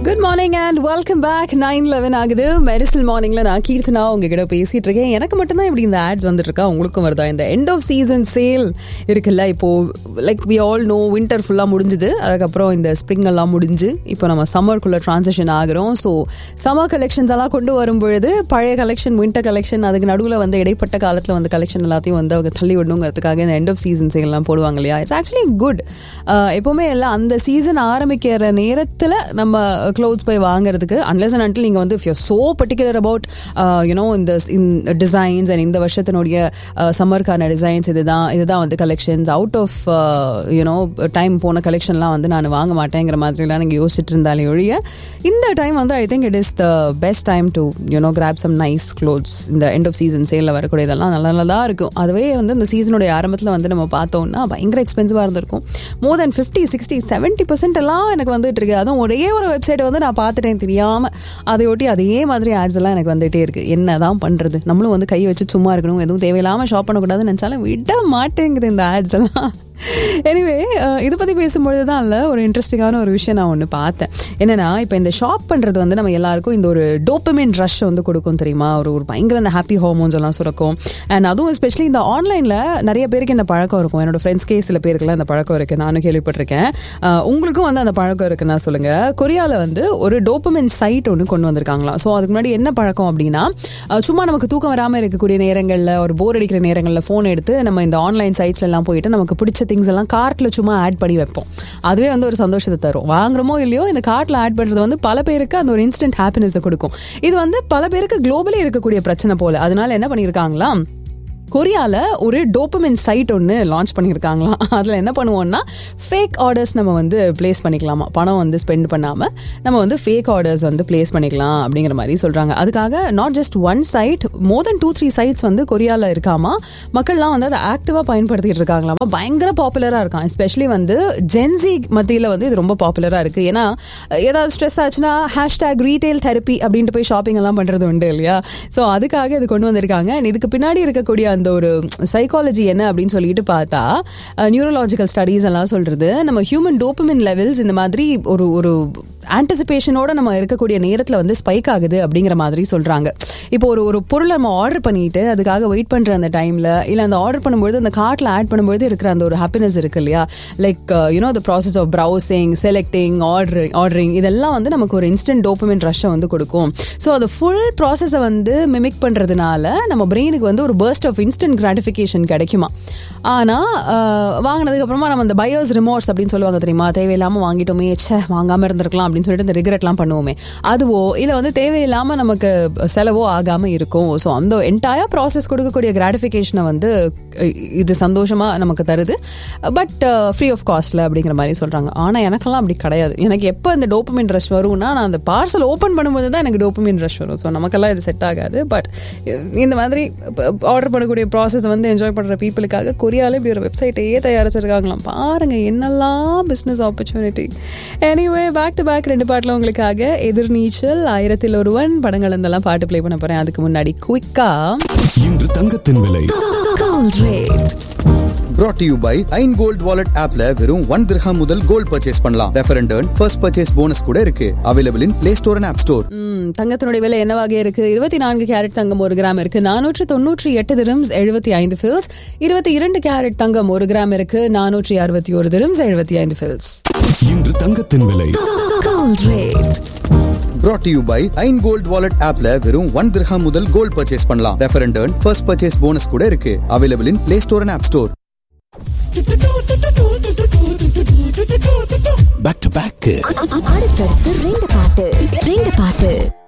good morning and welcome back nine eleven ஆகுது மெரிசல் மார்னிங்ல நான் கீர்த்தனா உங்ககிட்ட பேசிட்டு இருக்கேன் எனக்கு மட்டும்தான் இப்படி இந்த ஆட்ஸ் வந்துட்டு இருக்கா உங்களுக்கும் வருதா இந்த எண்ட் ஆஃப் சீசன் சேல் இருக்குல்ல இப்போ like we all know winter ஃபுல்லாக முடிஞ்சுது அதுக்கப்புறம் இந்த ஸ்ப்ரிங் எல்லாம் முடிஞ்சு இப்போ நம்ம சம்மருக்குள்ள டிரான்சிஷன் ஆகிறோம் ஸோ சம்மர் கலெக்ஷன்ஸ் எல்லாம் கொண்டு வரும் பொழுது பழைய கலெக்ஷன் வின்டர் கலெக்ஷன் அதுக்கு நடுவில் வந்து இடைப்பட்ட காலத்தில் வந்து கலெக்ஷன் எல்லாத்தையும் வந்து அவங்க தள்ளி விடணுங்கிறதுக்காக இந்த எண்ட் ஆஃப் சீசன் சேல்லாம் போடுவாங்க இல்லையா இட்ஸ் ஆக்சுவலி குட் எப்போவுமே எல்லாம் அந்த சீசன் ஆரம்பிக்கிற நேரத்தில் நம்ம க்ளோத்ஸ் போய் வாங்குறதுக்கு அன்லெஸ் அண்ட் அன்டில் நீங்கள் வந்து if you so particular about you know இந்த டிசைன்ஸ் அண்ட் இந்த வருஷத்தினுடைய சம்மருக்கான டிசைன்ஸ் இதுதான் இதுதான் வந்து collections out of you know time போன கலெக்ஷன்லாம் வந்து நான் வாங்க மாட்டேங்கிற மாதிரிலாம் நீங்கள் யோசிச்சுட்டு இருந்தாலே ஒழிய இந்த டைம் வந்து I think it is the best time to you know grab some nice clothes இந்த எண்ட் ஆஃப் சீசன் சேலில் வரக்கூடிய இதெல்லாம் நல்ல நல்லதாக இருக்கும் அதுவே வந்து இந்த சீசனுடைய ஆரம்பத்தில் வந்து நம்ம பார்த்தோம்னா பயங்கர எக்ஸ்பென்சிவாக இருந்திருக்கும் more than fifty sixty seventy percent எல்லாம் எனக்கு வந்துட்டு இருக்கு அதுவும் ஒரே ஒரு வெப்சைட் வந்து நான் பார்த்துட்டேன் தெரியாமல் அதை ஒட்டி அதே மாதிரி ஆட்ஸ் எல்லாம் எனக்கு வந்துட்டே இருக்கு என்ன தான் பண்ணுறது நம்மளும் வந்து கை வச்சு சும்மா இருக்கணும் எதுவும் தேவையில்லாமல் ஷாப் பண்ணக்கூடாதுன்னு நினச்சாலும் விட மாட்டேங்குது இந்த ஆட்ஸ் எல்லாம் எனிவே இதை பற்றி பேசும்பொழுது தான் இல்லை ஒரு இன்ட்ரெஸ்டிங்கான ஒரு விஷயம் நான் ஒன்று பார்த்தேன் என்னன்னா இப்போ இந்த ஷாப் பண்ணுறது வந்து நம்ம எல்லாருக்கும் இந்த ஒரு டோப்பமின் ரஷ் வந்து கொடுக்கும் தெரியுமா ஒரு ஒரு பயங்கர இந்த ஹாப்பி ஹார்மோன்ஸ் எல்லாம் சுரக்கும் அண்ட் அதுவும் எஸ்பெஷலி இந்த ஆன்லைனில் நிறைய பேருக்கு இந்த பழக்கம் இருக்கும் என்னோட ஃப்ரெண்ட்ஸ்க்கே சில பேருக்குலாம் இந்த பழக்கம் இருக்குது நானும் கேள்விப்பட்டிருக்கேன் உங்களுக்கும் வந்து அந்த பழக்கம் இருக்குன்னா சொல்லுங்கள் கொரியாவில் வந்து ஒரு டோப்பமின் சைட் ஒன்று கொண்டு வந்திருக்காங்களாம் ஸோ அதுக்கு முன்னாடி என்ன பழக்கம் அப்படின்னா சும்மா நமக்கு தூக்கம் வராமல் இருக்கக்கூடிய நேரங்களில் ஒரு போர் அடிக்கிற நேரங்களில் ஃபோன் எடுத்து நம்ம இந்த ஆன்லைன் சைட்ஸ்ல எல்லாம் போயிட்டு நமக்கு பிடிச்ச திங்ஸ் எல்லாம் கார்ட்டில் சும்மா ஆட் பண்ணி வைப்போம் அதுவே வந்து ஒரு சந்தோஷத்தை தரும் வாங்குறோமோ இல்லையோ இந்த கார்ட்டில் ஆட் பண்ணுறது வந்து பல பேருக்கு அந்த ஒரு இன்ஸ்டன்ட் ஹாப்பினஸை கொடுக்கும் இது வந்து பல பேருக்கு குளோபலி இருக்கக்கூடிய பிரச்சனை போல அதனால என்ன பண்ணியிருக்காங்களா கொரியாவில் ஒரு டோப்பமின் சைட் ஒன்று லான்ச் பண்ணியிருக்காங்களாம் அதில் என்ன பண்ணுவோம்னா ஃபேக் ஆர்டர்ஸ் நம்ம வந்து பிளேஸ் பண்ணிக்கலாமா பணம் வந்து ஸ்பெண்ட் பண்ணாமல் நம்ம வந்து ஃபேக் ஆர்டர்ஸ் வந்து பிளேஸ் பண்ணிக்கலாம் அப்படிங்கிற மாதிரி சொல்கிறாங்க அதுக்காக not just one side more than two three sides வந்து கொரியாவில் இருக்காமா மக்கள்லாம் வந்து அதை ஆக்டிவாக பயன்படுத்திட்டு இருக்காங்களாமா பயங்கர பாப்புலராக இருக்கான் எஸ்பெஷலி வந்து ஜென்சி மத்தியில் வந்து இது ரொம்ப பாப்புலராக இருக்குது ஏன்னா ஏதாவது ஸ்ட்ரெஸ் ஆச்சுன்னா ஹேஷ்டேக் ரீட்டைல் தெரப்பி அப்படின்ட்டு போய் ஷாப்பிங் எல்லாம் பண்ணுறது உண்டு இல்லையா ஸோ அதுக்காக இது கொண்டு வந்திருக்காங்க இதுக்கு பின்னாடி இருக்கக்கூடிய அந்த ஒரு சைக்காலஜி என்ன அப்படின்னு சொல்லிட்டு பார்த்தா நியூரலாஜிக்கல் ஸ்டடீஸ் எல்லாம் சொல்றது நம்ம ஹியூமன் டோப்பமின் லெவல்ஸ் இந்த மாதிரி ஒரு ஒரு ஆன்டிசிபேஷனோட நம்ம இருக்கக்கூடிய நேரத்தில் வந்து ஸ்பைக் ஆகுது அப்படிங்கிற மாதிரி சொல்றாங்க இப்போ ஒரு ஒரு பொருளை நம்ம ஆர்டர் பண்ணிட்டு அதுக்காக வெயிட் பண்ற அந்த டைம்ல இல்லை அந்த ஆர்டர் பண்ணும்போது அந்த கார்ட்டில் ஆட் பண்ணும்போது இருக்கிற அந்த ஒரு ஹாப்பினஸ் இருக்கு இல்லையா like you know the process of browsing selecting ordering ordering இதெல்லாம் வந்து நமக்கு ஒரு இன்ஸ்டன்ட் டோப்பமின் ரஷ்ஷை வந்து கொடுக்கும் ஸோ அது ஃபுல் ப்ராசஸை வந்து மிமிக் பண்ணுறதுனால நம்ம பிரெயினுக்கு வந்து ஒரு பர்ஸ்ட் ஆஃப் இன்ஸ்டன்ட் கிராட்டிஃபிகேஷன் கிடைக்குமா ஆனால் வாங்கினதுக்கு அப்புறமா நம்ம அந்த பயோஸ் ரிமோர்ஸ் அப்படின்னு சொல்லுவாங்க தெரியுமா தேவையில்லாமல் வாங்கிட்டோமே ச்சே வாங்காமல் இருந்திருக்கலாம் அப்படின்னு சொல்லிட்டு இந்த ரிக்ரெட்லாம் பண்ணுவோமே அதுவோ இல்லை வந்து தேவையில்லாமல் நமக்கு செலவோ ஆகாமல் இருக்கும் ஸோ அந்த என்டையர் ப்ராசஸ் கொடுக்கக்கூடிய கிராட்டிஃபிகேஷனை வந்து இது சந்தோஷமாக நமக்கு தருது பட் ஃப்ரீ ஆஃப் காஸ்ட்டில் அப்படிங்கிற மாதிரி சொல்கிறாங்க ஆனால் எனக்கெல்லாம் அப்படி கிடையாது எனக்கு எப்போ இந்த டோப்பமின் ரஷ் வரும்னா நான் அந்த பார்சல் ஓப்பன் பண்ணும்போது தான் எனக்கு டோப்பமின் ரஷ் வரும் ஸோ நமக்கெல்லாம் இது செட் ஆகாது பட் இந்த மாதிரி ஆர்டர் பண்ணக்கூடிய ப்ராசஸ் வந்து என்ஜாய் பண்ணுற பீப்புளுக்காக கொரியாவில் இப்படி ஒரு வெப்சைட்டையே தயாரிச்சிருக்காங்களாம் பாருங்க என்னெல்லாம் business opportunity anyway back to back ரெண்டு பாட்டில் உங்களுக்காக எதிர்நீச்சல் ஆயிரத்தில் ஒருவன் படங்கள் இருந்தெல்லாம் பாட்டு ப்ளே பண்ண போறேன் அதுக்கு முன்னாடி குவிக்கா இன்று தங்கத்தின் விலை brought to you by Ain gold wallet ஆப்ல வெறும் ஒன் திரஹாம் முதல் கோல்ட் பர்ச்சேஸ் பண்ணலாம் refer and first purchase bonus கூட இருக்கு available in play store and app Store ம், தங்கத்தினுடைய விலை என்னவாக இருக்கு இருபத்தி நான்கு கேரட் தங்கம் ஒரு கிராம் இருக்கு நானூற்று தொண்ணூற்றி எட்டு திரம்ஸ் எழுபத்தி ஐந்து ஃபில்ஸ் இருபத்தி இரண்டு கேரட் தங்கம் ஒரு கிராம் இருக்கு நானூற்றி அறுபத்தி ஒரு திரம்ஸ் எழுபத்தி ஐந்து ஃபில்ஸ் இன்று தங்கத்தின் விலை brought to you by Ain gold wallet ஆப்ல வெறும் ஒன் திரஹாம் முதல் கோல்ட் பர்ச்சேஸ் பண்ணலாம் refer and first purchase bonus கூட இருக்கு available in play store and app store back to back அடுத்தடுத்து ரெண்டு பாட்டு ரெண்டு பாட்டு